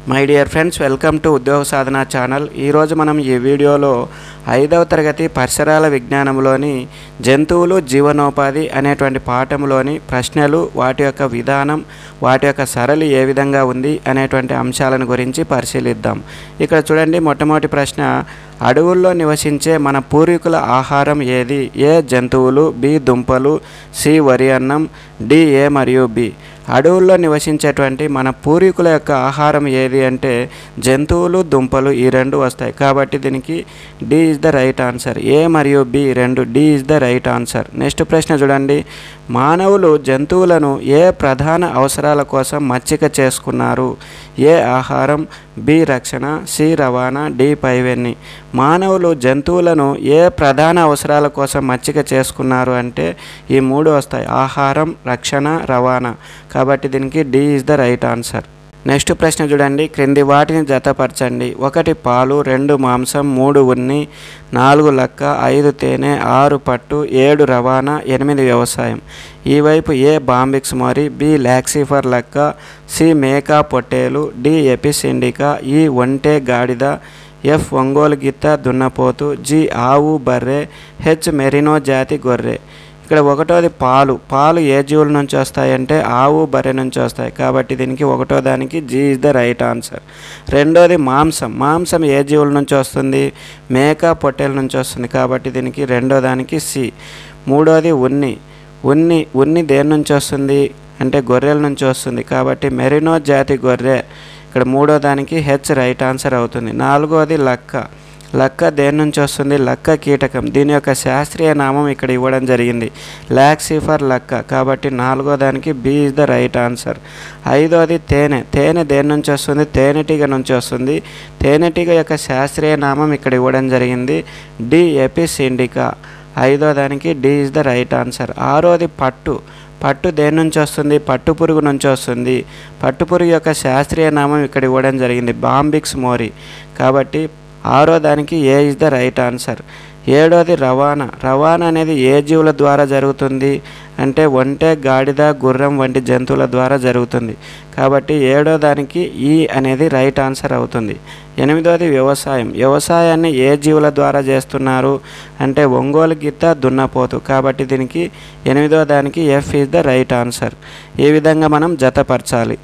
my dear friends welcome to Udyoga Sadhana channel ఈరోజు మనం ఈ వీడియోలో ఐదవ తరగతి పరిసరాల విజ్ఞానంలోని జంతువులు జీవనోపాధి అనేటువంటి పాఠంలోని ప్రశ్నలు వాటి యొక్క విధానం వాటి యొక్క సరళి ఏ విధంగా ఉంది అనేటువంటి అంశాలను గురించి పరిశీలిద్దాం ఇక్కడ చూడండి మొట్టమొదటి ప్రశ్న అడవుల్లో నివసించే మన పూర్వీకుల ఆహారం ఏది ఏ జంతువులు బి దుంపలు సి వరి అన్నం డి ఏ మరియు బి అడవుల్లో నివసించేటువంటి మన పూర్వీకుల యొక్క ఆహారం ఏది అంటే జంతువులు దుంపలు ఈ రెండు వస్తాయి కాబట్టి దీనికి D is the right answer A మరియు బి రెండు D is the right answer next ప్రశ్న చూడండి మానవులు జంతువులను ఏ ప్రధాన అవసరాల కోసం మచ్చిక చేసుకున్నారు ఏ ఆహారం బి రక్షణ సి రవాణా డి పైవెన్ని మానవులు జంతువులను ఏ ప్రధాన అవసరాల కోసం మచ్చిక చేసుకున్నారు అంటే ఈ మూడు వస్తాయి ఆహారం రక్షణ రవాణా కాబట్టి దీనికి D is the right answer next ప్రశ్న చూడండి క్రింది వాటిని జతపరచండి ఒకటి పాలు రెండు మాంసం మూడు ఉన్ని నాలుగు లక్క ఐదు తేనె ఆరు పట్టు ఏడు రవాణా ఎనిమిది వ్యవసాయం ఈ వైపు ఏ బాంబిక్స్ మరి బి లాక్సిఫర్ లక్క సి మేకా పొట్టేలు డి ఎపిస్ ఇండికా ఈ ఒంటె గాడిద ఎఫ్ ఒంగోలు గిత్త దున్నపోతు జి ఆవు బర్రె హెచ్ మెరినో జాతి గొర్రె ఇక్కడ ఒకటోది పాలు పాలు ఏ జీవుల నుంచి వస్తాయంటే ఆవు బర్రె నుంచి వస్తాయి కాబట్టి దీనికి ఒకటో దానికి G is the right answer రెండోది మాంసం మాంసం ఏ జీవుల నుంచి వస్తుంది మేక పొట్టేల నుంచి వస్తుంది కాబట్టి దీనికి రెండో దానికి సి మూడోది ఉన్ని ఉన్ని ఉన్ని దేని నుంచి వస్తుంది అంటే గొర్రెల నుంచి వస్తుంది కాబట్టి మెరినో జాతి గొర్రె ఇక్కడ మూడో దానికి హెచ్ రైట్ ఆన్సర్ అవుతుంది నాలుగోది లక్క లక్క దేని నుంచి వస్తుంది లక్క కీటకం దీని యొక్క శాస్త్రీయ నామం ఇక్కడ ఇవ్వడం జరిగింది లాక్సిఫర్ లక్క కాబట్టి నాలుగో దానికి B is the right answer ఐదోది తేనె తేనె దేని నుంచి వస్తుంది తేనెటీగ నుంచి వస్తుంది తేనెటీగ యొక్క శాస్త్రీయ నామం ఇక్కడ ఇవ్వడం జరిగింది డి ఎపిస్ ఇండికా ఐదో దానికి D is the right answer ఆరోది పట్టు పట్టు దేని నుంచి వస్తుంది పట్టు పురుగు నుంచి వస్తుంది పట్టు పురుగు యొక్క శాస్త్రీయ నామం ఇక్కడ ఇవ్వడం జరిగింది బాంబిక్స్ మోరీ కాబట్టి ఆరో దానికి A is the right answer ఏడోది రవాణా రవాణా అనేది ఏ జీవుల ద్వారా జరుగుతుంది అంటే ఒంటె గాడిద గుర్రం వంటి జంతువుల ద్వారా జరుగుతుంది కాబట్టి ఏడో దానికి ఈ అనేది రైట్ ఆన్సర్ అవుతుంది ఎనిమిదోది వ్యవసాయం వ్యవసాయాన్ని ఏ జీవుల ద్వారా చేస్తున్నారు అంటే ఒంగోలు గిత్త దున్నపోతు కాబట్టి దీనికి ఎనిమిదో దానికి F is the right answer ఈ విధంగా మనం జతపరచాలి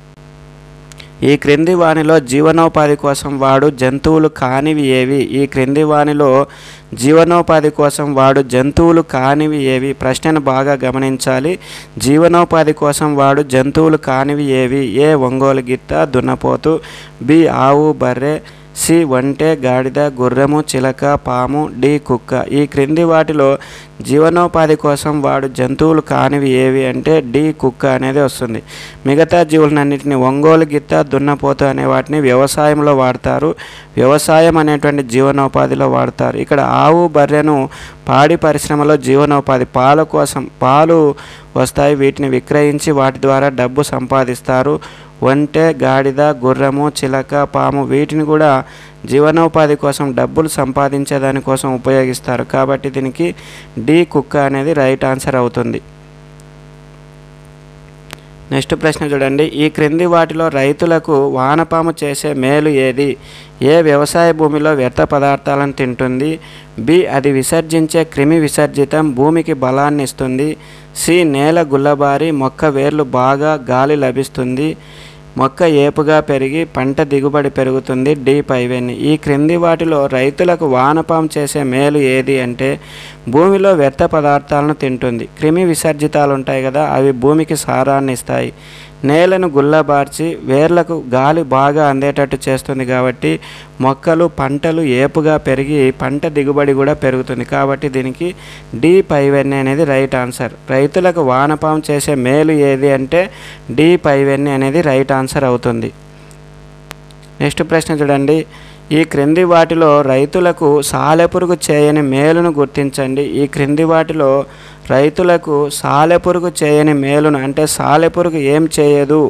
ఈ క్రింది వానిలో జీవనోపాధి కోసం వాడు జంతువులు కానివి ఏవి ఈ క్రింది వానిలో జీవనోపాధి కోసం వాడు జంతువులు కానివి ఏవి ప్రశ్నను బాగా గమనించాలి జీవనోపాధి కోసం వాడు జంతువులు కానివి ఏవి ఏ ఒంగోలు గిత్త దున్నపోతు బి ఆవు బర్రె సి ఒంటె గాడిద గుర్రము చిలక పాము డి కుక్క ఈ క్రింది వాటిలో జీవనోపాధి కోసం వాడు జంతువులు కానివి ఏవి అంటే డి కుక్క అనేది వస్తుంది మిగతా జీవులన్నింటినీ ఒంగోలు గిత్త దున్నపోతు అనే వాటిని వ్యవసాయంలో వాడతారు వ్యవసాయం అనేటువంటి జీవనోపాధిలో వాడతారు ఇక్కడ ఆవు బర్రెను పాడి పరిశ్రమలో జీవనోపాధి పాల కోసం పాలు వస్తాయి వీటిని విక్రయించి వాటి ద్వారా డబ్బు సంపాదిస్తారు ఒంటె గాడిద గుర్రము చిలక పాము వీటిని కూడా జీవనోపాధి కోసం డబ్బులు సంపాదించే దానికోసం ఉపయోగిస్తారు కాబట్టి దీనికి డి కుక్క అనేది రైట్ ఆన్సర్ అవుతుంది నెక్స్ట్ ప్రశ్న చూడండి ఈ క్రింది వాటిలో రైతులకు వానపాము చేసే మేలు ఏది ఏ వ్యవసాయ భూమిలో వ్యర్థ పదార్థాలను తింటుంది బి అది విసర్జించే క్రిమి విసర్జితం భూమికి బలాన్ని ఇస్తుంది సి నేల గుల్లబారి మొక్క వేర్లు బాగా గాలి లభిస్తుంది మొక్క ఏపుగా పెరిగి పంట దిగుబడి పెరుగుతుంది డి పైవెన్ని ఈ క్రింది వాటిలో రైతులకు వానపాం చేసే మేలు ఏది అంటే భూమిలో వ్యర్థ పదార్థాలను తింటుంది క్రిమి విసర్జితాలు ఉంటాయి కదా అవి భూమికి సారాన్ని ఇస్తాయి నేలను గుల్లబార్చి వేర్లకు గాలి బాగా అందేటట్టు చేస్తుంది కాబట్టి మొక్కలు పంటలు ఏపుగా పెరిగి పంట దిగుబడి కూడా పెరుగుతుంది కాబట్టి దీనికి డి పైవెన్ని అనేది రైట్ ఆన్సర్ రైతులకు వానపాం చేసే మేలు ఏది అంటే డి పైవెన్ని అనేది రైట్ ఆన్సర్ అవుతుంది నెక్స్ట్ ప్రశ్న చూడండి ఈ క్రింది వాటిలో రైతులకు సాలెపురుగు చేయని మేలును గుర్తించండి ఈ క్రింది వాటిలో రైతులకు సాలెపురుగు చేయని మేలును అంటే సాలెపురుగు ఏం చేయదు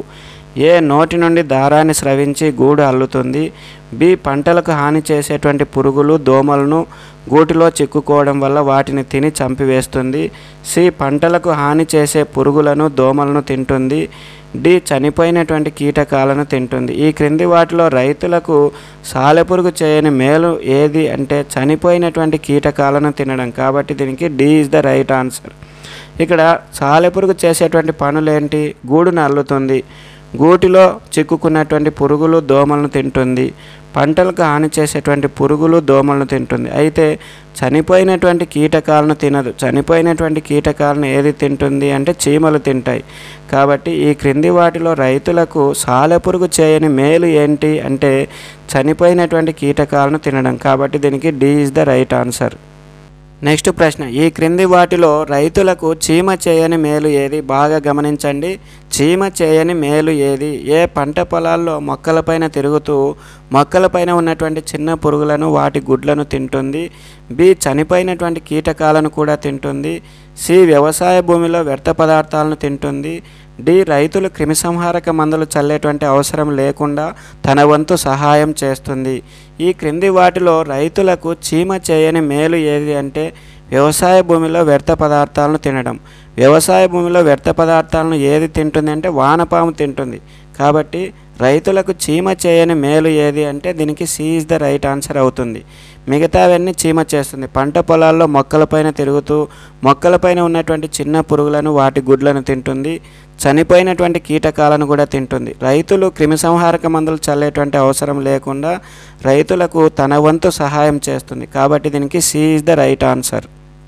ఏ నోటి నుండి దారాన్ని స్రవించి గూడు అల్లుతుంది బి పంటలకు హాని చేసేటువంటి పురుగులు దోమలను గూటిలో చిక్కుకోవడం వల్ల వాటిని తిని చంపివేస్తుంది సి పంటలకు హాని చేసే పురుగులను దోమలను తింటుంది డి చనిపోయినటువంటి కీటకాలను తింటుంది ఈ క్రింది వాటిలో రైతులకు సాలెపురుగు చేయని మేలు ఏది అంటే చనిపోయినటువంటి కీటకాలను తినడం కాబట్టి దీనికి D is the right answer ఇక్కడ సాలెపురుగు చేసేటువంటి పనులేంటి గూడును అల్లుతుంది గూటిలో చిక్కుకున్నటువంటి పురుగులు దోమలను తింటుంది పంటలకు హాని చేసేటువంటి పురుగులు దోమలను తింటుంది అయితే చనిపోయినటువంటి కీటకాలను తినదు చనిపోయినటువంటి కీటకాలను ఏది తింటుంది అంటే చీమలు తింటాయి కాబట్టి ఈ క్రింది వాటిలో రైతులకు సాలెపురుగు చేయని మేలు ఏంటి అంటే చనిపోయినటువంటి కీటకాలను తినడం కాబట్టి దీనికి D is the right answer next ప్రశ్న ఈ క్రింది వాటిలో రైతులకు చీమ చేయని మేలు ఏది బాగా గమనించండి చీమ చేయని మేలు ఏది ఏ పంట పొలాల్లో మొక్కలపైన తిరుగుతూ మొక్కలపైన ఉన్నటువంటి చిన్న పురుగులను వాటి గుడ్లను తింటుంది బి చనిపోయినటువంటి కీటకాలను కూడా తింటుంది సి వ్యవసాయ భూమిలో వ్యర్థ పదార్థాలను తింటుంది డి రైతులు క్రిమిసంహారక మందులు చల్లేటువంటి అవసరం లేకుండా తన వంతు సహాయం చేస్తుంది ఈ క్రింది వాటిలో రైతులకు చీమ చేయని మేలు ఏది అంటే వ్యవసాయ భూమిలో వ్యర్థ పదార్థాలను తినడం వ్యవసాయ భూమిలో వ్యర్థ పదార్థాలను ఏది తింటుంది అంటే వానపాము తింటుంది కాబట్టి రైతులకు చీమ చేయని మేలు ఏది అంటే దీనికి C is the right answer అవుతుంది మిగతావన్నీ చీమ చేస్తుంది పంట పొలాల్లో మొక్కలపైన తిరుగుతూ మొక్కలపైన ఉన్నటువంటి చిన్న పురుగులను వాటి గుడ్లను తింటుంది చనిపోయినటువంటి కీటకాలను కూడా తింటుంది రైతులు క్రిమిసంహారక మందులు చల్లేటువంటి అవసరం లేకుండా రైతులకు తన వంతు సహాయం చేస్తుంది కాబట్టి దీనికి C is the right answer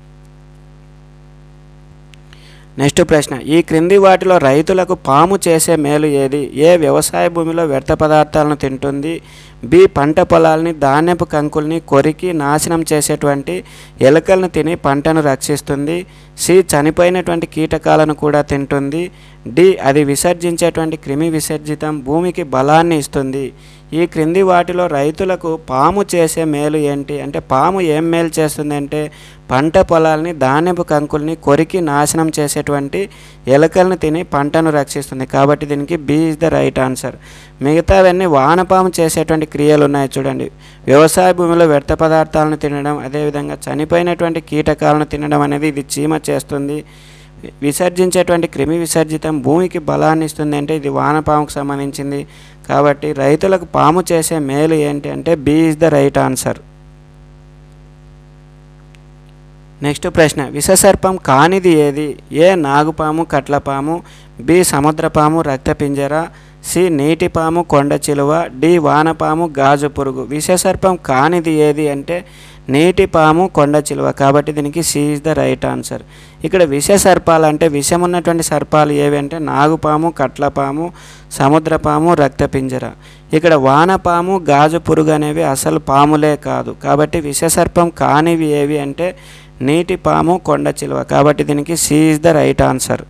next ప్రశ్న ఈ క్రింది వాటిలో రైతులకు పాము చేసే మేలు ఏది ఏ వ్యవసాయ భూమిలో వ్యర్థ పదార్థాలను తింటుంది బి పంట పొలాల్ని ధాన్యపు కంకుల్ని కొరికి నాశనం చేసేటువంటి ఎలుకలను తిని పంటను రక్షిస్తుంది సి చనిపోయినటువంటి కీటకాలను కూడా తింటుంది డి అది విసర్జించేటువంటి క్రిమి విసర్జితం భూమికి బలాన్ని ఇస్తుంది ఈ క్రింది వాటిలో రైతులకు పాము చేసే మేలు ఏంటి అంటే పాము ఏం మేలు చేస్తుంది అంటే పంట పొలాల్ని ధాన్యపు కంకుల్ని కొరికి నాశనం చేసేటువంటి ఎలుకలను తిని పంటను రక్షిస్తుంది కాబట్టి దీనికి B is the right answer మిగతావన్నీ వానపాము చేసేటువంటి క్రియలు ఉన్నాయి చూడండి వ్యవసాయ భూమిలో వ్యర్థ పదార్థాలను తినడం అదేవిధంగా చనిపోయినటువంటి కీటకాలను తినడం అనేది ఇది చీమ చేస్తుంది విసర్జించేటువంటి క్రిమి విసర్జితం భూమికి బలాన్ని ఇస్తుంది అంటే ఇది వానపాముకు సంబంధించింది కాబట్టి రైతులకు పాము చేసే మేలు ఏంటి అంటే B is the right answer next ప్రశ్న విషసర్పం కానిది ఏది ఏ నాగుపాము కట్లపాము బి సముద్రపాము రక్తపింజర సి నీటిపాము కొండ చిలువ డి వానపాము గాజు పురుగు విషసర్పం కానిది ఏది అంటే నీటిపాము కొండ చిలువ కాబట్టి దీనికి C is the right answer ఇక్కడ విష సర్పాలు అంటే విషం ఉన్నటువంటి సర్పాలు ఏవి అంటే నాగుపాము కట్లపాము సముద్రపాము రక్తపింజర ఇక్కడ వానపాము గాజు పురుగు అనేవి అసలు పాములే కాదు కాబట్టి విషసర్పం కానివి ఏవి అంటే నీటి పాము కొండ చిలువ కాబట్టి దీనికి C is the right answer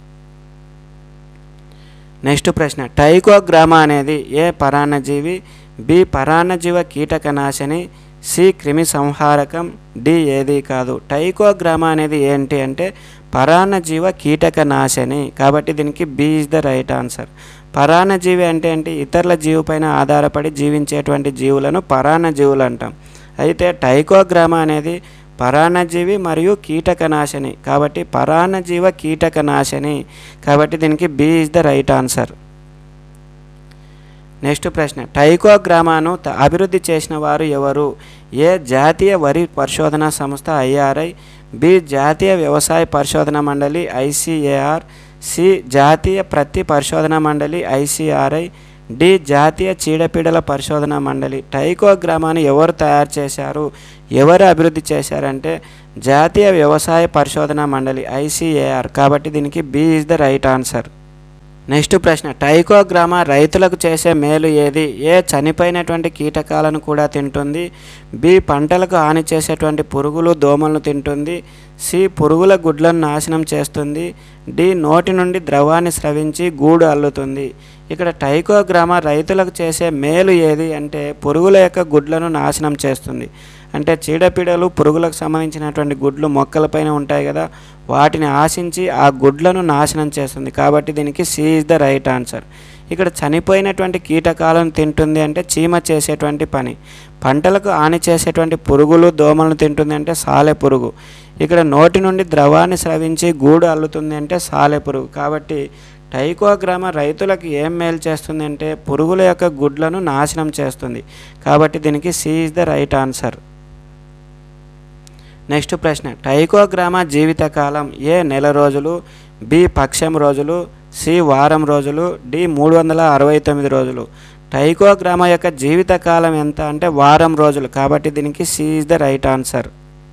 next ప్రశ్న టైకోగ్రామా అనేది ఏ పరాన్నజీవి బి పరాన్నజీవ కీటకనాశిని సి క్రిమి సంహారకం డి ఏది కాదు టైకోగ్రామా అనేది ఏంటి అంటే పరాన్నజీవ కీటకనాశిని కాబట్టి దీనికి B is the right answer పరాన్నజీవి అంటే ఏంటి ఇతరుల జీవిపైన ఆధారపడి జీవించేటువంటి జీవులను పరాన్నజీవులు అంటాం అయితే టైకోగ్రామా అనేది పరాన్నజీవి మరియు కీటకనాశిని కాబట్టి పరాన్నజీవ కీటకనాశిని కాబట్టి దీనికి B is the right answer next ప్రశ్న టైకోగ్రామాను త- అభివృద్ధి చేసిన వారు ఎవరు ఏ జాతీయ వరి పరిశోధనా సంస్థ ఐఆర్ఐ బి జాతీయ వ్యవసాయ పరిశోధన మండలి ఐసిఏఆర్ సి జాతీయ ప్రతి పరిశోధన మండలి ఐసిఆర్ఐ డి జాతీయ చీడపీడల పరిశోధన మండలి టైకోగ్రామాన్ని ఎవరు తయారు చేశారు ఎవరు అభివృద్ధి చేశారంటే జాతీయ వ్యవసాయ పరిశోధన మండలి ఐసిఏఆర్ కాబట్టి దీనికి B is the right answer next ప్రశ్న టైకోగ్రామా రైతులకు చేసే మేలు ఏది ఏ చనిపోయినటువంటి కీటకాలను కూడా తింటుంది బి పంటలకు హాని చేసేటువంటి పురుగులు దోమలను తింటుంది సి పురుగుల గుడ్లను నాశనం చేస్తుంది డి నోటి నుండి ద్రవాన్ని స్రవించి గూడు అల్లుతుంది ఇక్కడ టైకోగ్రామా రైతులకు చేసే మేలు ఏది అంటే పురుగుల యొక్క గుడ్లను నాశనం చేస్తుంది అంటే చీడపీడలు పురుగులకు సంబంధించినటువంటి గుడ్లు మొక్కలపైన ఉంటాయి కదా వాటిని ఆశించి ఆ గుడ్లను నాశనం చేస్తుంది కాబట్టి దీనికి C is the right answer ఇక్కడ చనిపోయినటువంటి కీటకాలను తింటుంది అంటే చీమ చేసేటువంటి పని పంటలకు హాని చేసేటువంటి పురుగులు దోమలను తింటుంది అంటే సాలె పురుగు ఇక్కడ నోటి నుండి ద్రవాన్ని స్రవించి గూడు అల్లుతుంది అంటే సాలె పురుగు కాబట్టి టైకోగ్రామ రైతులకు ఏం మేలు చేస్తుంది అంటే పురుగుల యొక్క గుడ్లను నాశనం చేస్తుంది కాబట్టి దీనికి C is the right answer next ప్రశ్న టైకోగ్రామా జీవితకాలం ఏ నెల రోజులు బి పక్షం రోజులు సి వారం రోజులు డి మూడు వందల అరవై తొమ్మిది రోజులు టైకోగ్రామా యొక్క జీవితకాలం ఎంత అంటే వారం రోజులు కాబట్టి దీనికి C is the right answer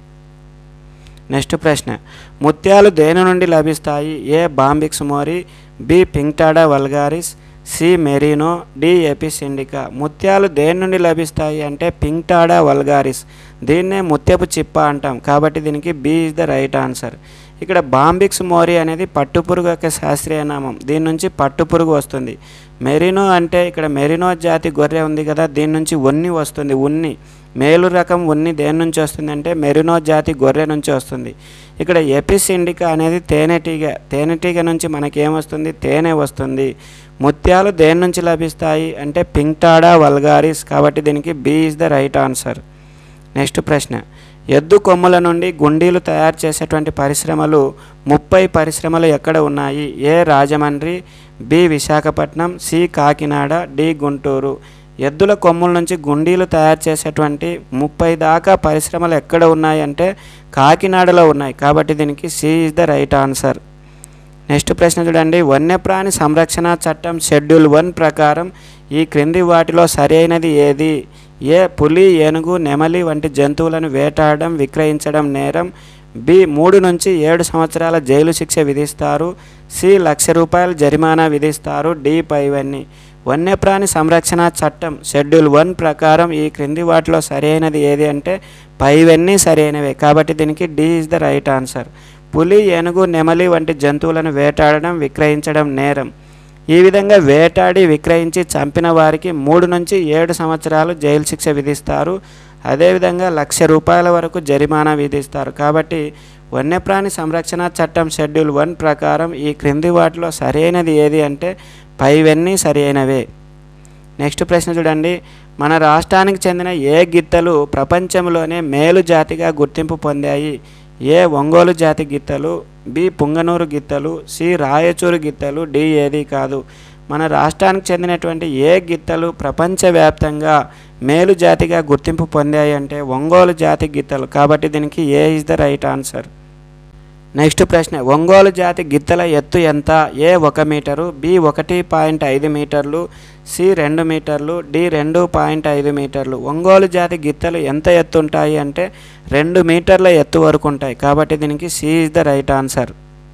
next ప్రశ్న ముత్యాలు దేని నుండి లభిస్తాయి A Bombyx mori B Pinctada vulgaris C merino D Apis indica ముత్యాలు దేని నుండి లభిస్తాయి అంటే పింక్టాడా వల్గారిస్ దీన్నే ముత్యపు చిప్ప అంటాం కాబట్టి దీనికి B is the right answer ఇక్కడ బాంబిక్స్ మోరీ అనేది పట్టుపురుగు యొక్క శాస్త్రీయ నామం దీని నుంచి పట్టుపురుగు వస్తుంది మెరినో అంటే ఇక్కడ మెరినో జాతి గొర్రె ఉంది కదా దీని నుంచి ఉన్ని వస్తుంది ఉన్ని మేలు రకం ఉన్ని దేని నుంచి వస్తుంది అంటే మెరినో జాతి గొర్రె నుంచి వస్తుంది ఇక్కడ ఎపిస్ ఇండికా అనేది తేనెటీగ తేనెటీగ నుంచి మనకేమొస్తుంది తేనె వస్తుంది ముత్యాలు దేని నుంచి లభిస్తాయి అంటే పింక్టాడా వల్గారిస్ కాబట్టి దీనికి B is the right answer next ప్రశ్న ఎద్దు కొమ్ముల నుండి గుండీలు తయారు చేసేటువంటి పరిశ్రమలు ముప్పై పరిశ్రమలు ఎక్కడ ఉన్నాయి A Rajahmundry B Visakhapatnam C Kakinada D Guntur ఎద్దుల కొమ్ముల నుంచి గుండీలు తయారు చేసేటువంటి ముప్పై దాకా పరిశ్రమలు ఎక్కడ ఉన్నాయి అంటే కాకినాడలో ఉన్నాయి కాబట్టి దీనికి C is the right answer next ప్రశ్న చూడండి వన్యప్రాణి సంరక్షణ చట్టం షెడ్యూల్ వన్ ప్రకారం ఈ క్రింది వాటిలో సరైనది ఏది ఏ పులి ఏనుగు నెమలి వంటి జంతువులను వేటాడడం విక్రయించడం నేరం బి మూడు నుంచి ఏడు సంవత్సరాల జైలు శిక్ష విధిస్తారు సి లక్ష రూపాయల జరిమానా విధిస్తారు డి పైవన్నీ వన్యప్రాణి సంరక్షణ చట్టం షెడ్యూల్ వన్ ప్రకారం ఈ క్రింది వాటిలో సరైనది ఏది అంటే పైవన్నీ సరైనవే కాబట్టి దీనికి D is the right answer పులి ఏనుగు నెమలి వంటి జంతువులను వేటాడడం విక్రయించడం నేరం ఈ విధంగా వేటాడి విక్రయించి చంపిన వారికి మూడు నుంచి ఏడు సంవత్సరాలు జైలు శిక్ష విధిస్తారు అదేవిధంగా లక్ష రూపాయల వరకు జరిమానా విధిస్తారు కాబట్టి వన్యప్రాణి సంరక్షణ చట్టం షెడ్యూల్ వన్ ప్రకారం ఈ క్రింది వాటిలో సరైనది ఏది అంటే పైవన్నీ సరైనవే నెక్స్ట్ ప్రశ్న చూడండి మన రాష్ట్రానికి చెందిన ఏ గిత్తలు ప్రపంచంలోనే మేలు జాతిగా గుర్తింపు పొందాయి ఏ ఒంగోలు జాతి గిత్తలు బి పుంగనూరు గిత్తలు సి రాయచూరు గిత్తలు డి ఏది కాదు మన రాష్ట్రానికి చెందినటువంటి ఏ గిత్తలు ప్రపంచవ్యాప్తంగా మేలు జాతిగా గుర్తింపు పొందాయి అంటే ఒంగోలు జాతి గిత్తలు కాబట్టి దీనికి A is the right answer next ప్రశ్న ఒంగోలు జాతి గిత్తల ఎత్తు ఎంత ఏ ఒక మీటరు బి ఒకటి పాయింట్ ఐదు మీటర్లు సి రెండు మీటర్లు డి రెండు పాయింట్ ఐదు మీటర్లు ఒంగోలు జాతి గిత్తలు ఎంత ఎత్తు ఉంటాయి అంటే రెండు మీటర్ల ఎత్తు వరకు ఉంటాయి కాబట్టి దీనికి C is the right answer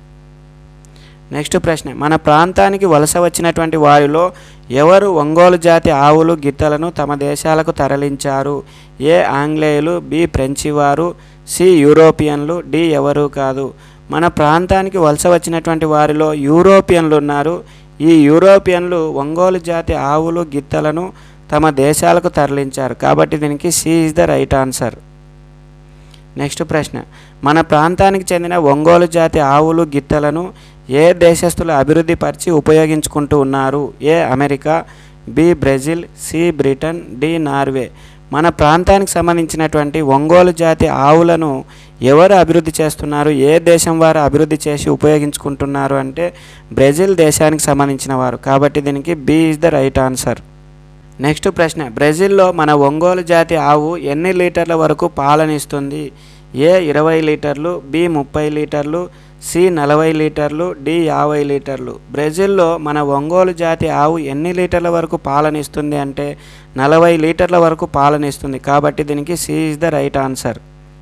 next ప్రశ్న మన ప్రాంతానికి వలస వచ్చినటువంటి వారిలో ఎవరు ఒంగోలు జాతి ఆవులు గిత్తలను తమ దేశాలకు తరలించారు ఏ ఆంగ్లేయులు బి ఫ్రెంచి వారు సి యూరోపియన్లు డి ఎవరు కాదు మన ప్రాంతానికి వలస వచ్చినటువంటి వారిలో యూరోపియన్లు ఉన్నారు ఈ యూరోపియన్లు ఒంగోలు జాతి ఆవులు గిత్తలను తమ దేశాలకు తరలించారు కాబట్టి దీనికి C is the right answer next ప్రశ్న మన ప్రాంతానికి చెందిన ఒంగోలు జాతి ఆవులు గిత్తలను ఏ దేశస్తులు అభివృద్ధి పరిచి ఉపయోగించుకుంటూ ఉన్నారు A America B Brazil C Britain D Norway మన ప్రాంతానికి సంబంధించినటువంటి ఒంగోలు జాతి ఆవులను ఎవరు అభివృద్ధి చేస్తున్నారు ఏ దేశం వారు అభివృద్ధి చేసి ఉపయోగించుకుంటున్నారు అంటే బ్రెజిల్ దేశానికి సంబంధించిన వారు కాబట్టి దీనికి B is the right answer next ప్రశ్న బ్రెజిల్లో మన ఒంగోలు జాతి ఆవు ఎన్ని లీటర్ల వరకు పాలనిస్తుంది ఏ ఇరవై లీటర్లు బి ముప్పై లీటర్లు సి నలభై లీటర్లు డి యాభై లీటర్లు బ్రెజిల్లో మన ఒంగోలు జాతి ఆవు ఎన్ని లీటర్ల వరకు పాలనిస్తుంది అంటే నలభై లీటర్ల వరకు పాలనిస్తుంది కాబట్టి దీనికి C is the right answer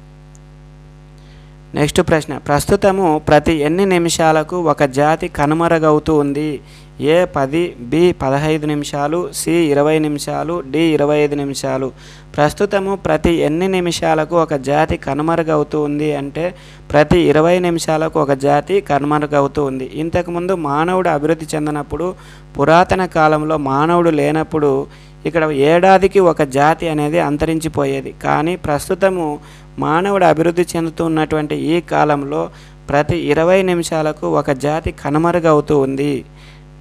next ప్రశ్న ప్రస్తుతము ప్రతి ఎన్ని నిమిషాలకు ఒక జాతి కనుమరుగవుతూ ఉంది ఏ పది బి పదహైదు నిమిషాలు సి ఇరవై నిమిషాలు డి ఇరవై ఐదు నిమిషాలు ప్రస్తుతము ప్రతి ఎన్ని నిమిషాలకు ఒక జాతి కనుమరుగవుతూ ఉంది అంటే ప్రతి ఇరవై నిమిషాలకు ఒక జాతి కనుమరుగవుతూ ఉంది ఇంతకుముందు మానవుడు అభివృద్ధి చెందినప్పుడు పురాతన కాలంలో మానవుడు లేనప్పుడు ఇక్కడ ఏడాదికి ఒక జాతి అనేది అంతరించిపోయేది కానీ ప్రస్తుతము మానవుడు అభివృద్ధి చెందుతున్నటువంటి ఈ కాలంలో ప్రతి ఇరవై నిమిషాలకు ఒక జాతి కనుమరుగవుతూ ఉంది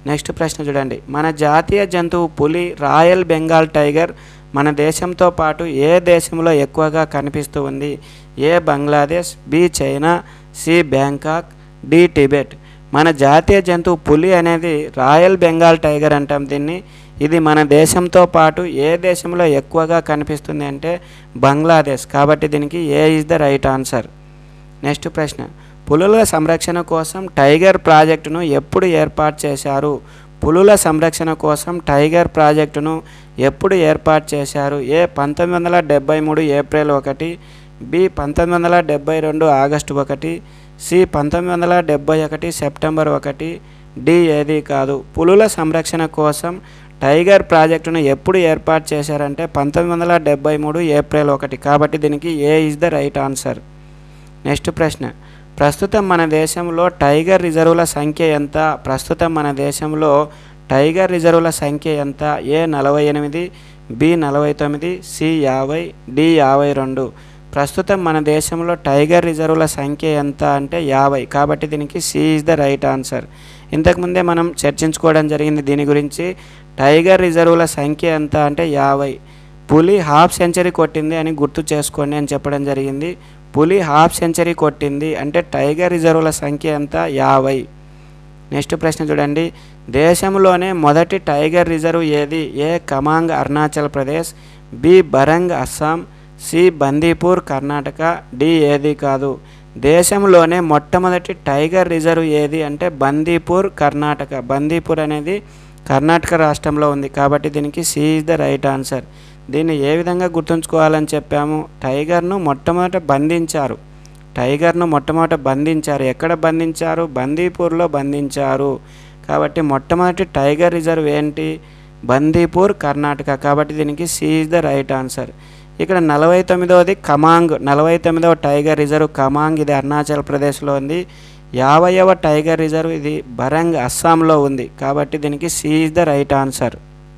నెక్స్ట్ ప్రశ్న చూడండి మన జాతీయ జంతువు పులి రాయల్ బెంగాల్ టైగర్ మన దేశంతో పాటు ఏ దేశంలో ఎక్కువగా కనిపిస్తూ ఉంది A Bangladesh B China C Bangkok D Tibet మన జాతీయ జంతువు పులి అనేది రాయల్ బెంగాల్ టైగర్ అంటాం దీన్ని ఇది మన దేశంతో పాటు ఏ దేశంలో ఎక్కువగా కనిపిస్తుంది అంటే బంగ్లాదేశ్ కాబట్టి దీనికి A is the right answer next ప్రశ్న పులుల సంరక్షణ కోసం టైగర్ ప్రాజెక్టును ఎప్పుడు ఏర్పాటు చేశారు పులుల సంరక్షణ కోసం టైగర్ ప్రాజెక్టును ఎప్పుడు ఏర్పాటు చేశారు ఏ పంతొమ్మిది వందల డెబ్బై మూడు ఏప్రిల్ ఒకటి బి పంతొమ్మిది వందల డెబ్బై రెండు ఆగస్టు ఒకటి సి పంతొమ్మిది వందల డెబ్బై ఒకటి సెప్టెంబర్ ఒకటి డి ఏది కాదు పులుల సంరక్షణ కోసం టైగర్ ప్రాజెక్టును ఎప్పుడు ఏర్పాటు చేశారంటే పంతొమ్మిది వందల డెబ్బై మూడు ఏప్రిల్ ఒకటి కాబట్టి దీనికి A is the right answer next ప్రశ్న ప్రస్తుతం మన దేశంలో టైగర్ రిజర్వుల సంఖ్య ఎంత ప్రస్తుతం మన దేశంలో టైగర్ రిజర్వుల సంఖ్య ఎంత ఏ నలభై ఎనిమిది బి నలభై తొమ్మిది సి యాభై డి యాభై రెండు ప్రస్తుతం మన దేశంలో టైగర్ రిజర్వుల సంఖ్య ఎంత అంటే యాభై కాబట్టి దీనికి C is the right answer ఇంతకుముందే మనం చర్చించుకోవడం జరిగింది దీని గురించి టైగర్ రిజర్వుల సంఖ్య ఎంత అంటే యాభై పులి హాఫ్ సెంచరీ కొట్టింది అని గుర్తు చేసుకోండి అని చెప్పడం జరిగింది పులి హాఫ్ సెంచరీ కొట్టింది అంటే టైగర్ రిజర్వుల సంఖ్య ఎంత యాభై నెక్స్ట్ ప్రశ్న చూడండి దేశంలోనే మొదటి టైగర్ రిజర్వ్ ఏది ఏ కమాంగ్ అరుణాచల్ ప్రదేశ్ బి బరంగ్ అస్సాం సి బందీపూర్ కర్ణాటక డి ఏది కాదు దేశంలోనే మొట్టమొదటి టైగర్ రిజర్వ్ ఏది అంటే బందీపూర్ కర్ణాటక బందీపూర్ అనేది కర్ణాటక రాష్ట్రంలో ఉంది కాబట్టి దీనికి C is the right answer దీన్ని ఏ విధంగా గుర్తుంచుకోవాలని చెప్పాము టైగర్ను మొట్టమొదట బంధించారు టైగర్ను మొట్టమొదట బంధించారు ఎక్కడ బంధించారు బందీపూర్లో బంధించారు కాబట్టి మొట్టమొదటి టైగర్ రిజర్వ్ ఏంటి బందీపూర్ కర్ణాటక కాబట్టి దీనికి C is the right answer ఇక్కడ నలభై తొమ్మిదవది కమాంగ్ నలభై తొమ్మిదవ టైగర్ రిజర్వ్ కమాంగ్ ఇది అరుణాచల్ ప్రదేశ్లో ఉంది యాభైవ టైగర్ రిజర్వ్ ఇది బరంగ్ అస్సాంలో ఉంది కాబట్టి దీనికి C is the right answer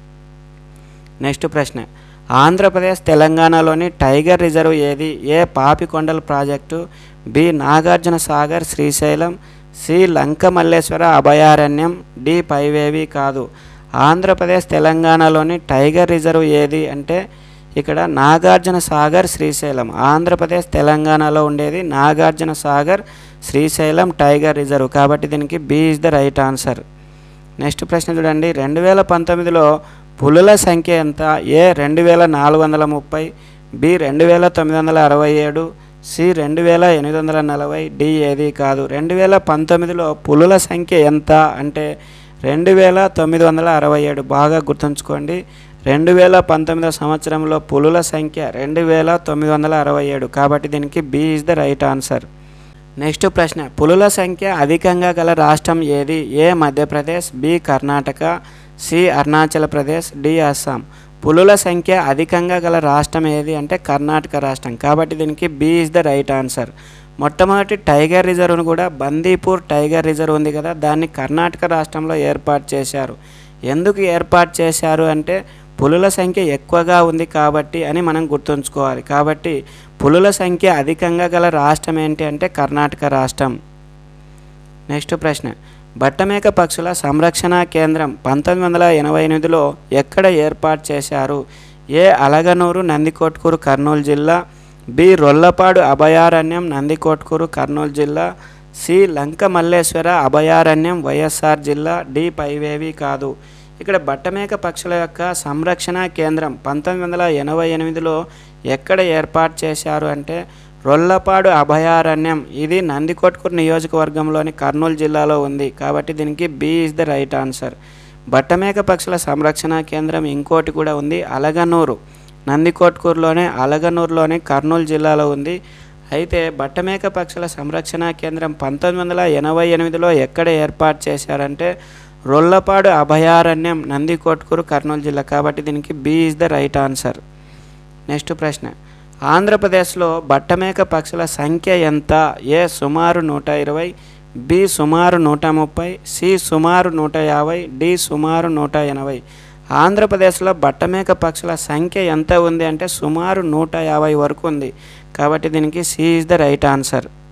next ప్రశ్న ఆంధ్రప్రదేశ్ తెలంగాణలోని టైగర్ రిజర్వ్ ఏది ఏ పాపికొండల project B Nagarjuna Sagar Srisailam C Lanka Malleswara అభయారణ్యం డి పైవేవి కాదు ఆంధ్రప్రదేశ్ తెలంగాణలోని టైగర్ రిజర్వ్ ఏది అంటే ఇక్కడ నాగార్జున సాగర్ శ్రీశైలం ఆంధ్రప్రదేశ్ తెలంగాణలో ఉండేది నాగార్జున సాగర్ శ్రీశైలం టైగర్ రిజర్వ్ కాబట్టి దీనికి B is the right answer next ప్రశ్న చూడండి రెండు వేల పంతొమ్మిదిలో పులుల సంఖ్య ఎంత ఏ రెండు వేల నాలుగు వందల ముప్పై బి రెండు వేల తొమ్మిది వందల అరవై ఏడు సి రెండు వేల ఎనిమిది వందల నలభై డి ఏది కాదు రెండు వేల పంతొమ్మిదిలో పులుల సంఖ్య ఎంత అంటే రెండు వేల తొమ్మిది వందల అరవై ఏడు బాగా గుర్తుంచుకోండి రెండు వేల పంతొమ్మిదో సంవత్సరంలో పులుల సంఖ్య రెండు వేల తొమ్మిది వందల అరవై ఏడు కాబట్టి దీనికి B is the right answer next ప్రశ్న పులుల సంఖ్య అధికంగా గల రాష్ట్రం ఏది A Madhya Pradesh B Karnataka C Arunachal Pradesh D Assam పులుల సంఖ్య అధికంగా గల రాష్ట్రం ఏది అంటే కర్ణాటక రాష్ట్రం కాబట్టి దీనికి B is the right answer మొట్టమొదటి టైగర్ రిజర్వ్ను కూడా బందీపూర్ టైగర్ రిజర్వ్ ఉంది కదా దాన్ని కర్ణాటక రాష్ట్రంలో ఏర్పాటు చేశారు ఎందుకు ఏర్పాటు చేశారు అంటే పులుల సంఖ్య ఎక్కువగా ఉంది కాబట్టి అని మనం గుర్తుంచుకోవాలి కాబట్టి పులుల సంఖ్య అధికంగా గల రాష్ట్రం ఏంటి అంటే కర్ణాటక రాష్ట్రం నెక్స్ట్ ప్రశ్న బట్టమేక పక్షుల సంరక్షణ కేంద్రం పంతొమ్మిది వందల ఎనభై ఎనిమిదిలో ఎక్కడ ఏర్పాటు చేశారు ఏ అలగనూరు నందికొట్కూరు కర్నూలు జిల్లా బి రొల్లపాడు అభయారణ్యం నందికొట్కూరు కర్నూలు జిల్లా సి లంక మల్లేశ్వర అభయారణ్యం వైఎస్ఆర్ జిల్లా డి పైవేవి కాదు ఇక్కడ బట్టమేక పక్షుల యొక్క సంరక్షణ కేంద్రం పంతొమ్మిది వందల ఎనభై ఎనిమిదిలో ఎక్కడ ఏర్పాటు చేశారు అంటే రొల్లపాడు అభయారణ్యం ఇది నందికొట్కూరు నియోజకవర్గంలోని కర్నూలు జిల్లాలో ఉంది కాబట్టి దీనికి B is the right answer బట్టమేక పక్షుల సంరక్షణ కేంద్రం ఇంకోటి కూడా ఉంది అలగనూరు నందికొట్కూరులోనే అలగనూరులోని కర్నూలు జిల్లాలో ఉంది అయితే బట్టమేక పక్షుల సంరక్షణ కేంద్రం పంతొమ్మిది వందల ఎనభై ఎనిమిదిలో ఎక్కడ ఏర్పాటు చేశారంటే రొల్లపాడు అభయారణ్యం నందికొట్కూరు కర్నూలు జిల్లా కాబట్టి దీనికి B is the right answer next ప్రశ్న ఆంధ్రప్రదేశ్లో బట్టమేక పక్షుల సంఖ్య ఎంత ఏ సుమారు నూట ఇరవై బి సుమారు నూట ముప్పై సి సుమారు నూట యాభై డి సుమారు నూట ఎనభై ఆంధ్రప్రదేశ్లో బట్టమేక పక్షుల సంఖ్య ఎంత ఉంది అంటే సుమారు నూట యాభై వరకు ఉంది కాబట్టి దీనికి C is the right answer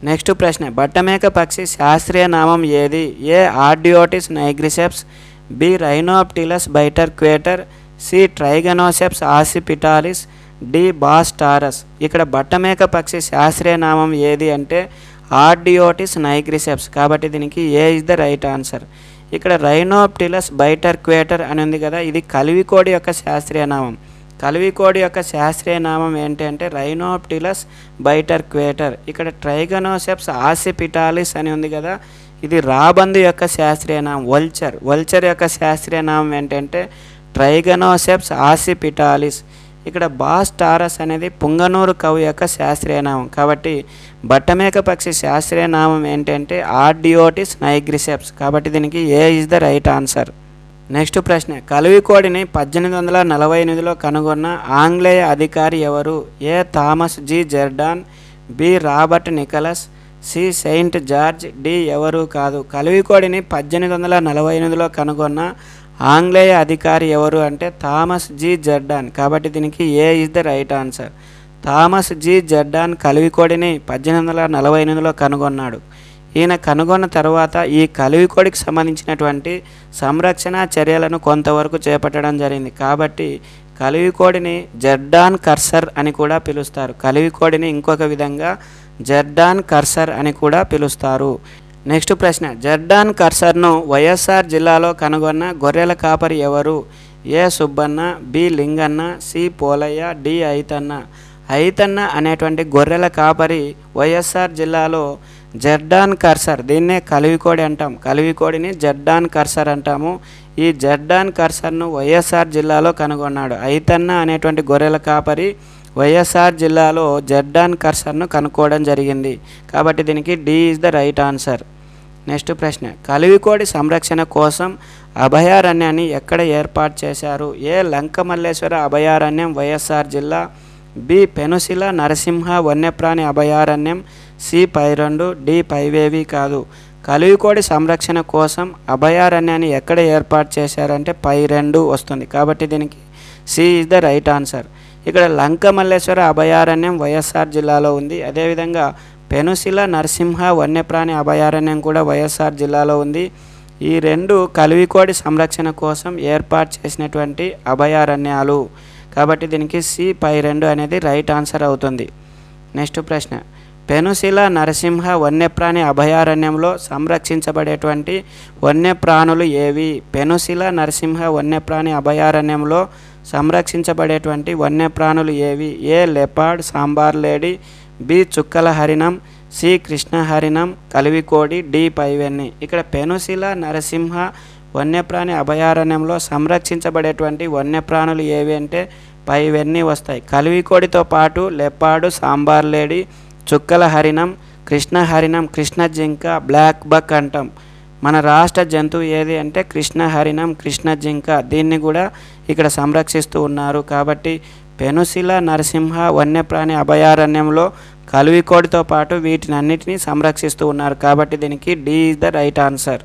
next ప్రశ్న బట్టమేక పక్షి శాస్త్రీయ నామం ఏది A Ardeotis nigriceps B Rhinoptilus bitorquatus C Trigonoceps occipitalis D బాస్టారస్ ఇక్కడ బట్టమేక పక్షి శాస్త్రీయ నామం ఏది అంటే ఆర్డియోటిస్ నైగ్రిసెప్స్ కాబట్టి దీనికి A is the right answer ఇక్కడ రైనోప్టిలస్ బైటర్ క్వేటర్ అని ఉంది కదా ఇది కలివికోడి యొక్క శాస్త్రీయ నామం కలివికోడి యొక్క శాస్త్రీయ నామం ఏంటి అంటే రైనోప్టిలస్ బైటర్ క్వేటర్ ఇక్కడ ట్రైగనోసెప్స్ ఆసిపిటాలిస్ అని ఉంది కదా ఇది రాబందు యొక్క శాస్త్రీయ నామం వల్చర్ వల్చర్ యొక్క శాస్త్రీయ నామం ఏంటంటే ట్రైగనోసెప్స్ ఆసిపిటాలిస్ ఇక్కడ బాస్ టారస్ అనేది పుంగనూరు కవి యొక్క శాస్త్రీయ నామం కాబట్టి బట్టమేక పక్షి శాస్త్రీయ నామం ఏంటంటే ఆర్డియోటిస్ నైగ్రిసెప్స్ కాబట్టి దీనికి A is the right answer next ప్రశ్న కలివికోడిని పద్దెనిమిది వందల నలభై ఎనిమిదిలో కనుగొన్న ఆంగ్లేయ అధికారి ఎవరు A Thomas G Jerdon B Robert Nicholas C Saint George D ఎవరు కాదు కలివికోడిని పద్దెనిమిది వందల నలభై ఎనిమిదిలో కనుగొన్న ఆంగ్లేయ అధికారి ఎవరు అంటే థామస్ జి జెర్డాన్ కాబట్టి దీనికి A is the right answer Thomas G Jerdon కలివికోడిని పద్దెనిమిది వందల నలభై ఎనిమిదిలో కనుగొన్నాడు ఈయన కనుగొన్న తర్వాత ఈ కలివికోడికి సంబంధించినటువంటి సంరక్షణ చర్యలను కొంతవరకు చేపట్టడం జరిగింది కాబట్టి కలివికోడిని జర్డాన్ కర్సర్ అని కూడా పిలుస్తారు కలివికోడిని ఇంకొక విధంగా జర్డాన్ కర్సర్ అని కూడా పిలుస్తారు నెక్స్ట్ ప్రశ్న జర్డాన్ కర్సర్ను వైఎస్ఆర్ జిల్లాలో కనుగొన్న గొర్రెల కాపరి ఎవరు A Subbanna B Linganna C Polayya D Aitanna Aitanna అనేటువంటి గొర్రెల కాపరి వైఎస్ఆర్ జిల్లాలో జర్డాన్ కర్సర్ దీన్నే కలివికోడి అంటాం కలివికోడిని జర్డాన్ కర్సర్ అంటాము ఈ జర్డాన్ కర్సర్ను వైఎస్ఆర్ జిల్లాలో కనుగొన్నాడు ఐతన్న అనేటువంటి గొర్రెల కాపరి వైఎస్ఆర్ జిల్లాలో జర్డాన్ కర్సర్ను కనుక్కోవడం జరిగింది కాబట్టి దీనికి D is the right answer next ప్రశ్న కలివికోడి సంరక్షణ కోసం అభయారణ్యాన్ని ఎక్కడ ఏర్పాటు చేశారు ఏ లంకమల్లేశ్వర అభయారణ్యం వైఎస్ఆర్ జిల్లా బి పెనుశిల నరసింహ వన్యప్రాణి అభయారణ్యం సి పైరెండు డి పైవేవి కాదు కలివికోడి సంరక్షణ కోసం అభయారణ్యాన్ని ఎక్కడ ఏర్పాటు చేశారంటే పై రెండు వస్తుంది కాబట్టి దీనికి C is the right answer ఇక్కడ లంక మల్లేశ్వర అభయారణ్యం వైఎస్ఆర్ జిల్లాలో ఉంది అదేవిధంగా పెనుశిల నరసింహ వన్యప్రాణి అభయారణ్యం కూడా వైఎస్ఆర్ జిల్లాలో ఉంది ఈ రెండు కలివికోడి సంరక్షణ కోసం ఏర్పాటు చేసినటువంటి అభయారణ్యాలు కాబట్టి దీనికి సి పై రెండు అనేది రైట్ ఆన్సర్ అవుతుంది నెక్స్ట్ ప్రశ్న పెనుశిల నరసింహ వన్యప్రాణి అభయారణ్యంలో సంరక్షించబడేటువంటి వన్యప్రాణులు ఏవి పెనుశిల నరసింహ వన్యప్రాణి అభయారణ్యంలో సంరక్షించబడేటువంటి వన్యప్రాణులు ఏవి ఏ లెపార్డ్ సాంబార్ లేడీ బి చుక్కల హరిణం సి కృష్ణ హరిణం కలివికోడి డి పైవెన్ని ఇక్కడ పెనుశిల నరసింహ వన్యప్రాణి అభయారణ్యంలో సంరక్షించబడేటువంటి వన్యప్రాణులు ఏవి అంటే పైవన్నీ వస్తాయి కలివికోడితో పాటు లెపాడు సాంబార్ లేడీ చుక్కల హరిణం కృష్ణ హరిణం కృష్ణ జింక బ్లాక్ బక్ అంటాం మన రాష్ట్ర జంతువు ఏది అంటే కృష్ణ హరిణం కృష్ణ జింక దీన్ని కూడా ఇక్కడ సంరక్షిస్తూ ఉన్నారు కాబట్టి పెనుశిల నరసింహ వన్యప్రాణి అభయారణ్యంలో కలివికోడితో పాటు వీటిని అన్నిటినీ సంరక్షిస్తూ ఉన్నారు కాబట్టి దీనికి D is the right answer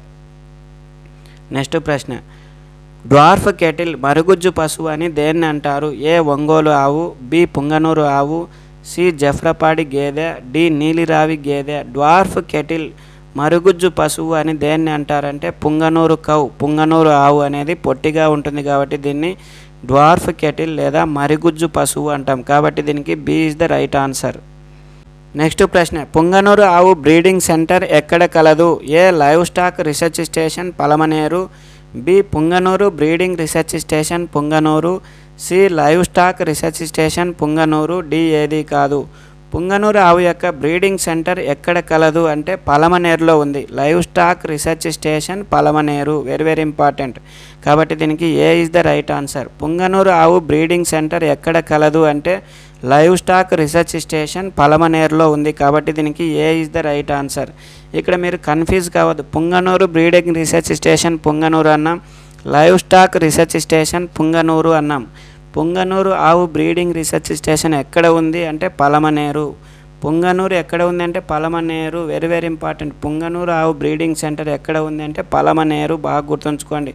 next ప్రశ్న డ్వార్ఫ్ కెటిల్ మరుగుజ్జు పశువు అని దేన్ని అంటారు ఏ ఒంగోలు ఆవు బి పుంగనూరు ఆవు సి జఫ్రపాడి గేదె డి నీలిరావి గేదె డ్వార్ఫ్ కెటిల్ మరుగుజ్జు పశువు అని దేన్ని అంటారంటే పుంగనూరు కౌ పుంగనూరు ఆవు అనేది పొట్టిగా ఉంటుంది కాబట్టి దీన్ని డ్వార్ఫ్ కెటిల్ లేదా మరుగుజ్జు పశువు అంటాం కాబట్టి దీనికి B is the right answer next ప్రశ్న పుంగనూరు ఆవు బ్రీడింగ్ సెంటర్ ఎక్కడ కలదు A livestock research station Palamaner B Punganur breeding research station Punganur C livestock research station Punganur D ఏది కాదు పుంగనూరు ఆవు యొక్క బ్రీడింగ్ సెంటర్ ఎక్కడ కలదు అంటే పలమనేరులో ఉంది livestock research station Palamaner very very important కాబట్టి దీనికి A is the right answer Punganur ఆవు బ్రీడింగ్ సెంటర్ ఎక్కడ కలదు అంటే లైవ్ స్టాక్ రీసెర్చ్ స్టేషన్ పలమనేరులో ఉంది కాబట్టి దీనికి A is the right answer ఇక్కడ మీరు కన్ఫ్యూజ్ కావద్దు Punganur breeding research station Punganur అన్నాం livestock research station Punganur అన్నాం పుంగనూరు ఆవు బ్రీడింగ్ రీసెర్చ్ స్టేషన్ ఎక్కడ ఉంది అంటే పలమనేరు పుంగనూరు ఎక్కడ ఉంది అంటే Palamaner very very important Punganur ఆవు బ్రీడింగ్ సెంటర్ ఎక్కడ ఉంది అంటే పలమనేరు బాగా గుర్తుంచుకోండి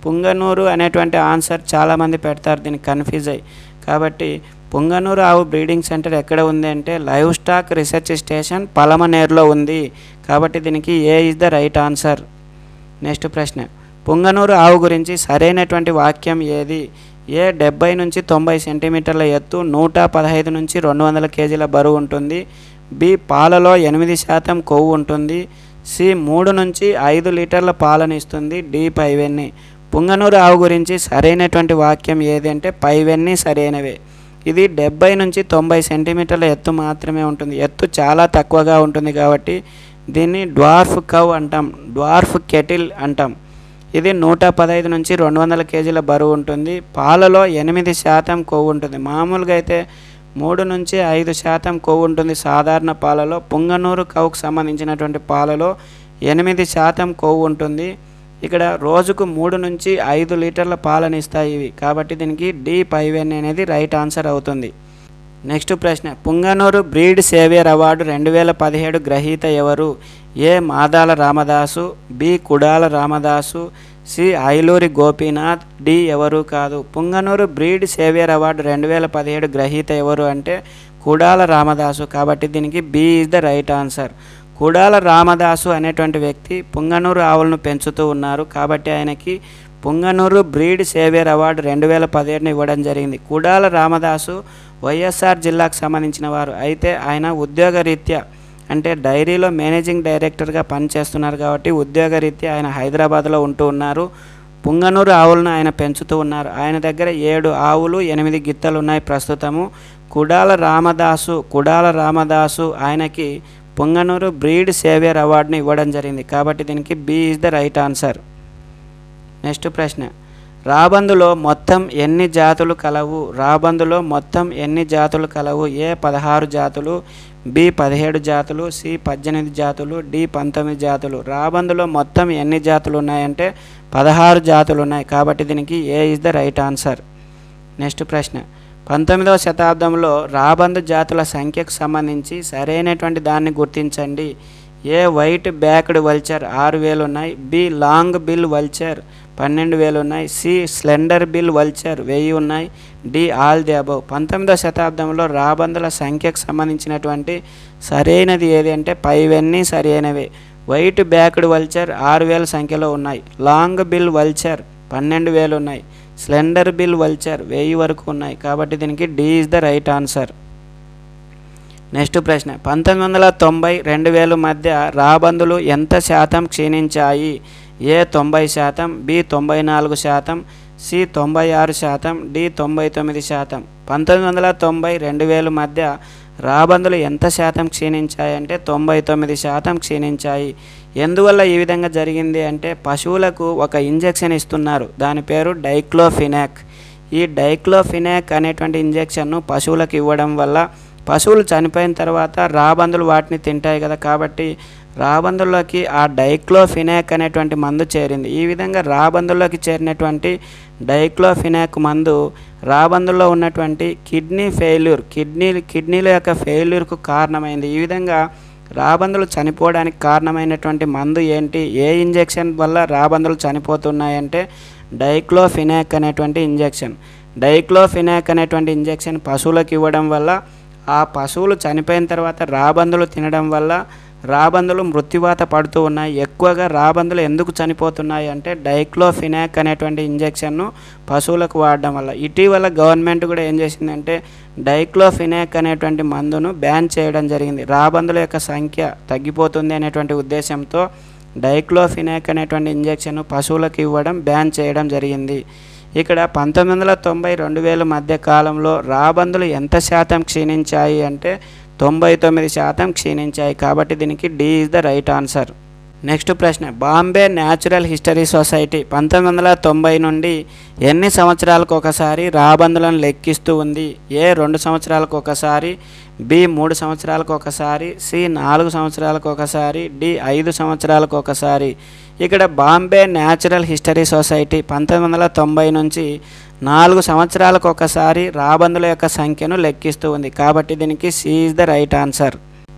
పుంగనూరు అనేటువంటి ఆన్సర్ చాలామంది పెడతారు దీనికి కన్ఫ్యూజ్ అయ్యి కాబట్టి పుంగనూరు ఆవు బ్రీడింగ్ సెంటర్ ఎక్కడ ఉంది అంటే లైవ్ స్టాక్ రీసెర్చ్ స్టేషన్ పలమనేరులో ఉంది కాబట్టి దీనికి A is the right answer next ప్రశ్న పుంగనూరు ఆవు గురించి సరైనటువంటి వాక్యం ఏది ఏ డెబ్బై నుంచి తొంభై సెంటీమీటర్ల ఎత్తు నూట పదహైదు నుంచి రెండు వందల కేజీల బరువు ఉంటుంది బి పాలలో ఎనిమిది శాతం కొవ్వు ఉంటుంది సి మూడు నుంచి ఐదు లీటర్ల పాలను ఇస్తుంది డి పైవెన్ని పుంగనూరు ఆవు గురించి సరైనటువంటి వాక్యం ఏది అంటే పైవెన్ని సరైనవే ఇది డెబ్బై నుంచి తొంభై సెంటీమీటర్ల ఎత్తు మాత్రమే ఉంటుంది ఎత్తు చాలా తక్కువగా ఉంటుంది కాబట్టి దీన్ని డ్వార్ఫ్ కవ్ అంటాం డ్వార్ఫ్ కెటిల్ అంటాం ఇది నూట పదహైదు నుంచి రెండు వందల కేజీల బరువు ఉంటుంది పాలలో ఎనిమిది శాతం కొవ్వు ఉంటుంది మామూలుగా అయితే మూడు నుంచి ఐదు శాతం కొవ్వు ఉంటుంది సాధారణ పాలలో పుంగనూరు కవుకు సంబంధించినటువంటి పాలలో ఎనిమిది శాతం కొవ్వు ఉంటుంది ఇక్కడ రోజుకు మూడు నుంచి ఐదు లీటర్ల పాలను ఇస్తాయి ఇవి కాబట్టి దీనికి డి పైవెన్ అనేది రైట్ ఆన్సర్ అవుతుంది నెక్స్ట్ ప్రశ్న పుంగనూరు బ్రీడ్ సేవియర్ అవార్డు రెండు వేల పదిహేడు గ్రహీత ఎవరు A Madala Ramadasu B Kudala Ramadasu C Ailuri Gopinath D ఎవరు కాదు పుంగనూరు బ్రీడ్ సేవియర్ అవార్డు రెండు వేల పదిహేడు గ్రహీత ఎవరు అంటే కుడాల రామదాసు కాబట్టి దీనికి B is the right answer Kudala Ramadasu అనేటువంటి వ్యక్తి పుంగనూరు ఆవులను పెంచుతూ ఉన్నారు కాబట్టి ఆయనకి పుంగనూరు బ్రీడ్ సేవియర్ అవార్డు రెండు వేల పదిహేడుని ఇవ్వడం జరిగింది కుడాల రామదాసు వైఎస్ఆర్ జిల్లాకు సంబంధించిన వారు అయితే ఆయన ఉద్యోగరీత్యా అంటే డైరీలో మేనేజింగ్ డైరెక్టర్గా పనిచేస్తున్నారు కాబట్టి ఉద్యోగరీత్యా ఆయన హైదరాబాద్లో ఉంటూ ఉన్నారు పుంగనూరు ఆవులను ఆయన పెంచుతూ ఉన్నారు ఆయన దగ్గర ఏడు ఆవులు ఎనిమిది గిత్తలు ఉన్నాయి ప్రస్తుతము కుడాల రామదాసు కుడాల రామదాసు ఆయనకి పుంగనూరు బ్రీడ్ సేవియర్ అవార్డుని ఇవ్వడం జరిగింది కాబట్టి దీనికి B is the right answer next ప్రశ్న రాబందులో మొత్తం ఎన్ని జాతులు కలవు రాబందులో మొత్తం ఎన్ని జాతులు కలవు ఏ పదహారు జాతులు బి పదిహేడు జాతులు సి పద్దెనిమిది జాతులు డి పంతొమ్మిది జాతులు రాబందులో మొత్తం ఎన్ని జాతులు ఉన్నాయంటే పదహారు జాతులు ఉన్నాయి కాబట్టి దీనికి A is the right answer next ప్రశ్న పంతొమ్మిదవ శతాబ్దంలో రాబందు జాతుల సంఖ్యకు సంబంధించి సరైనటువంటి దాన్ని గుర్తించండి ఏ వైట్ బ్యాక్డ్ వల్చర్ ఆరు వేలు ఉన్నాయి బి లాంగ్ బిల్ వల్చర్ పన్నెండు వేలు ఉన్నాయి సి స్లెండర్ బిల్ వల్చర్ వెయ్యి ఉన్నాయి డి ఆల్ ది అబౌవ్ పంతొమ్మిదవ శతాబ్దంలో రాబందుల సంఖ్యకు సంబంధించినటువంటి సరైనది ఏది అంటే పైవన్నీ సరైనవే వైట్ బ్యాక్డ్ వల్చర్ ఆరు వేల సంఖ్యలో ఉన్నాయి లాంగ్ బిల్ వల్చర్ పన్నెండు వేలు ఉన్నాయి స్లెండర్ బిల్ వల్చర్ వెయ్యి వరకు ఉన్నాయి కాబట్టి దీనికి D is the right answer next ప్రశ్న పంతొమ్మిది వందల తొంభై రెండు వేల మధ్య రాబందులు ఎంత శాతం క్షీణించాయి ఏ తొంభై శాతం బి తొంభై నాలుగు శాతం సి తొంభై ఆరు శాతం డి తొంభై తొమ్మిది శాతం పంతొమ్మిది వందల తొంభై రెండు వేల మధ్య రాబందులు ఎంత శాతం క్షీణించాయి అంటే తొంభై తొమ్మిది శాతం క్షీణించాయి ఎందువల్ల ఈ విధంగా జరిగింది అంటే పశువులకు ఒక ఇంజెక్షన్ ఇస్తున్నారు దాని పేరు డైక్లోఫినాక్ ఈ డైక్లోఫినాక్ అనేటువంటి ఇంజెక్షన్ను పశువులకు ఇవ్వడం వల్ల పశువులు చనిపోయిన తర్వాత రాబందులు వాటిని తింటాయి కదా కాబట్టి రాబందుల్లోకి ఆ డైక్లోఫినాక్ అనేటువంటి మందు చేరింది ఈ విధంగా రాబందుల్లోకి చేరినటువంటి డైక్లోఫినాక్ మందు రాబందుల్లో ఉన్నటువంటి కిడ్నీ ఫెయిల్యూర్ కిడ్నీ కిడ్నీల యొక్క ఫెయిల్యూర్కు కారణమైంది ఈ విధంగా రాబందులు చనిపోవడానికి కారణమైనటువంటి మందు ఏంటి ఏ ఇంజెక్షన్ వల్ల రాబందులు చనిపోతున్నాయంటే డైక్లోఫినాక్ అనేటువంటి ఇంజెక్షన్ డైక్లోఫినాక్ అనేటువంటి ఇంజెక్షన్ పశువులకు ఇవ్వడం వల్ల ఆ పశువులు చనిపోయిన తర్వాత రాబందులు తినడం వల్ల రాబందులు మృత్యువాత పడుతూ ఉన్నాయి ఎక్కువగా రాబందులు ఎందుకు చనిపోతున్నాయి అంటే డైక్లోఫినాక్ అనేటువంటి ఇంజెక్షన్ను పశువులకు వాడడం వల్ల ఇటీవల గవర్నమెంట్ కూడా ఏం చేసిందంటే డైక్లోఫినాక్ అనేటువంటి మందును బ్యాన్ చేయడం జరిగింది రాబందుల యొక్క సంఖ్య తగ్గిపోతుంది అనేటువంటి ఉద్దేశంతో డైక్లోఫినాక్ అనేటువంటి ఇంజెక్షన్ పశువులకు ఇవ్వడం బ్యాన్ చేయడం జరిగింది ఇక్కడ పంతొమ్మిది వందల తొంభై రెండు వేల మధ్య కాలంలో రాబందులు ఎంత శాతం క్షీణించాయి అంటే తొంభై తొమ్మిది శాతం క్షీణించాయి కాబట్టి దీనికి D is the right answer next ప్రశ్న బాంబే న్యాచురల్ హిస్టరీ సొసైటీ పంతొమ్మిది వందల తొంభై నుండి ఎన్ని సంవత్సరాలకు ఒకసారి రాబందులను లెక్కిస్తూ ఉంది ఏ రెండు సంవత్సరాలకు ఒకసారి బి మూడు సంవత్సరాలకు ఒకసారి సి నాలుగు సంవత్సరాలకు ఒకసారి డి ఐదు సంవత్సరాలకు ఒకసారి ఇక్కడ బాంబే న్యాచురల్ హిస్టరీ సొసైటీ పంతొమ్మిది వందల తొంభై నుంచి నాలుగు సంవత్సరాలకు ఒకసారి రాబందుల యొక్క సంఖ్యను లెక్కిస్తూ ఉంది కాబట్టి దీనికి C is the right answer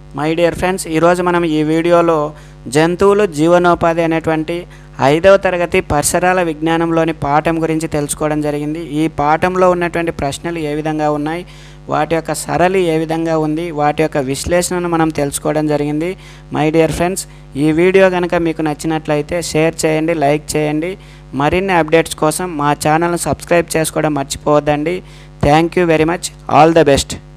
my dear friends ఈరోజు మనం ఈ వీడియోలో జంతువులు జీవనోపాధి అనేటువంటి ఐదవ తరగతి పరిసరాల విజ్ఞానంలోని పాఠం గురించి తెలుసుకోవడం జరిగింది ఈ పాఠంలో ఉన్నటువంటి ప్రశ్నలు ఏ విధంగా ఉన్నాయి వాటి యొక్క సరళి ఏ విధంగా ఉంది వాటి యొక్క విశ్లేషణను మనం తెలుసుకోవడం జరిగింది మై డియర్ ఫ్రెండ్స్ ఈ వీడియో కనుక మీకు నచ్చినట్లయితే షేర్ చేయండి లైక్ చేయండి మరిన్ని అప్డేట్స్ కోసం మా ఛానల్ను సబ్స్క్రైబ్ చేసుకోవడం మర్చిపోవద్దండి thank you very much all the best